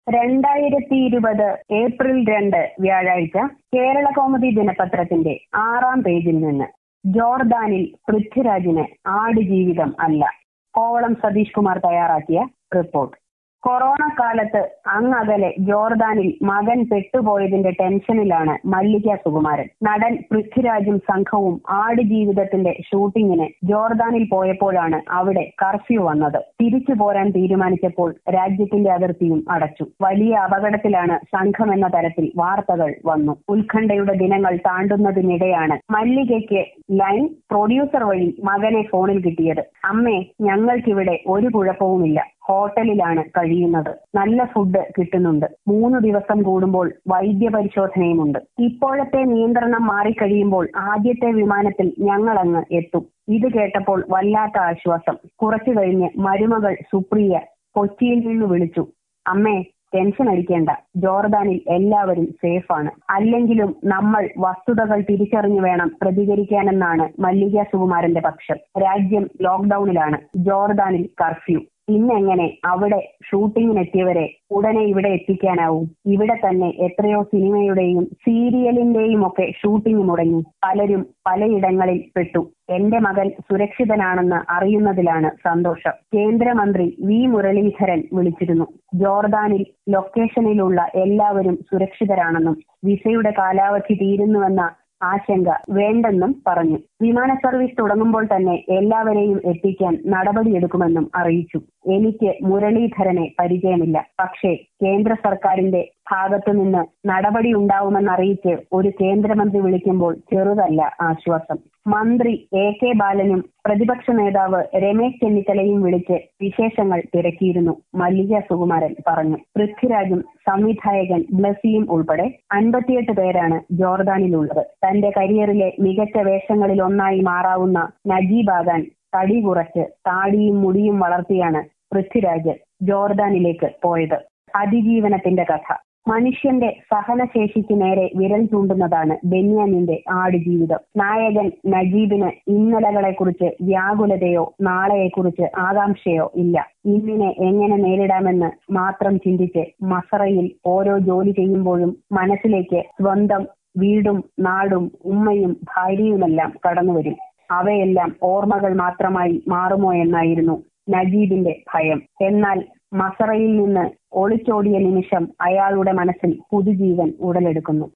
രണ്ടായിരത്തി ഇരുപത് ഏപ്രിൽ രണ്ട് വ്യാഴാഴ്ച കേരള കൗമുദി ദിനപത്രത്തിന്റെ ആറാം പേജിൽ നിന്ന് ജോർദാനിൽ പൃഥ്വിരാജിന് ആടുജീവിതം അല്ല കോവളം സതീഷ് കുമാർ തയ്യാറാക്കിയ റിപ്പോർട്ട് കൊറോണ കാലത്ത് അങ്ങകലെ ജോർദാനിൽ മകൻ പെട്ടുപോയതിന്റെ ടെൻഷനിലാണ് മല്ലിക സുകുമാരൻ നടൻ പൃഥ്വിരാജും സംഘവും ആടുജീവിതത്തിന്റെ ഷൂട്ടിങ്ങിന് ജോർദാനിൽ പോയപ്പോഴാണ് അവിടെ കർഫ്യൂ വന്നത് തിരിച്ചു പോരാൻ തീരുമാനിച്ചപ്പോൾ രാജ്യത്തിന്റെ അതിർത്തിയും അടച്ചു വലിയ അപകടത്തിലാണ് സംഘം എന്ന തരത്തിൽ വാർത്തകൾ വന്നു ഉത്കണ്ഠയുടെ ദിനങ്ങൾ താണ്ടുന്നതിനിടെയാണ് മല്ലികയ്ക്ക് ലൈൻ പ്രൊഡ്യൂസർ വഴി മകനെ ഫോണിൽ കിട്ടിയത് അമ്മേ ഞങ്ങൾക്കിവിടെ ഒരു കുഴപ്പവുമില്ല ഹോട്ടലിലാണ് കഴിയുന്നത് നല്ല ഫുഡ് കിട്ടുന്നുണ്ട് മൂന്ന് ദിവസം കൂടുമ്പോൾ വൈദ്യ പരിശോധനയുമുണ്ട് ഇപ്പോഴത്തെ നിയന്ത്രണം മാറിക്കഴിയുമ്പോൾ ആദ്യത്തെ വിമാനത്തിൽ ഞങ്ങളങ്ങ് എത്തും ഇത് കേട്ടപ്പോൾ വല്ലാത്ത ആശ്വാസം കുറച്ചു കഴിഞ്ഞ് മരുമകൾ സുപ്രിയ കൊച്ചിയിൽ നിന്ന് വിളിച്ചു അമ്മേ ടെൻഷൻ അടിക്കേണ്ട ജോർദാനിൽ എല്ലാവരും സേഫാണ് അല്ലെങ്കിലും നമ്മൾ വസ്തുതകൾ തിരിച്ചറിഞ്ഞു വേണം പ്രതികരിക്കാനെന്നാണ് മല്ലിക സുകുമാരന്റെ പക്ഷം രാജ്യം ലോക്ക്ഡൌണിലാണ് ജോർദാനിൽ കർഫ്യൂ ഇന്നെങ്ങനെ അവിടെ ഷൂട്ടിങ്ങിനെത്തിയവരെ ഉടനെ ഇവിടെ എത്തിക്കാനാവും ഇവിടെ തന്നെ എത്രയോ സിനിമയുടെയും സീരിയലിന്റെയും ഒക്കെ ഷൂട്ടിംഗ് മുടങ്ങി പലരും പലയിടങ്ങളിൽ പെട്ടു എന്റെ മകൻ സുരക്ഷിതനാണെന്ന് അറിയുന്നതിലാണ് സന്തോഷം കേന്ദ്രമന്ത്രി വി മുരളീധരൻ വിളിച്ചിരുന്നു ജോർദാനിൽ ലൊക്കേഷനിലുള്ള എല്ലാവരും സുരക്ഷിതരാണെന്നും വിസയുടെ കാലാവധി തീരുന്നുവെന്ന ആശങ്ക വേണ്ടെന്നും പറഞ്ഞു വിമാന സർവീസ് തുടങ്ങുമ്പോൾ തന്നെ എല്ലാവരെയും എത്തിക്കാൻ നടപടിയെടുക്കുമെന്നും അറിയിച്ചു എനിക്ക് മുരളീധരനെ പരിചയമില്ല പക്ഷേ കേന്ദ്ര സർക്കാരിന്റെ ഭാഗത്തുനിന്ന് നടപടി ഉണ്ടാവുമെന്നറിയിച്ച് ഒരു കേന്ദ്രമന്ത്രി വിളിക്കുമ്പോൾ ചെറുതല്ല ആശ്വാസം മന്ത്രി എ കെ ബാലനും പ്രതിപക്ഷ നേതാവ് രമേശ് ചെന്നിത്തലയും വിളിച്ച് വിശേഷങ്ങൾ തിരക്കിയിരുന്നു മല്ലിക സുകുമാരൻ പറഞ്ഞു പൃഥ്വിരാജും സംവിധായകൻ ബ്ലസിയും ഉൾപ്പെടെ അൻപത്തിയെട്ട് പേരാണ് ജോർദാനിലുള്ളത് തന്റെ കരിയറിലെ മികച്ച വേഷങ്ങളിൽ ഒന്നായി മാറാവുന്ന നജീബാകാൻ തടി കുറച്ച് താടിയും മുടിയും വളർത്തിയാണ് പൃഥ്വിരാജ് ജോർദാനിലേക്ക് പോയത് അതിജീവനത്തിന്റെ കഥ മനുഷ്യന്റെ സഹനശേഷിക്ക് നേരെ വിരൽ ചൂണ്ടുന്നതാണ് ബെന്യാമിന്റെ ആടുജീവിതം നായകൻ നജീബിന് ഇന്നലകളെക്കുറിച്ച് വ്യാകുലതയോ നാളെയെക്കുറിച്ച് ആകാംക്ഷയോ ഇല്ല ഇന്നിനെ എങ്ങനെ നേരിടാമെന്ന് മാത്രം ചിന്തിച്ച് മസറയിൽ ഓരോ ജോലി ചെയ്യുമ്പോഴും മനസ്സിലേക്ക് സ്വന്തം വീടും നാടും ഉമ്മയും ഭാര്യയുമെല്ലാം കടന്നുവരും അവയെല്ലാം ഓർമ്മകൾ മാത്രമായി മാറുമോ എന്നായിരുന്നു നജീബിന്റെ ഭയം എന്നാൽ മസറയിൽ നിന്ന് ഒളിച്ചോടിയ നിമിഷം അയാളുടെ മനസ്സിൽ പുതുജീവൻ ഉടലെടുക്കുന്നു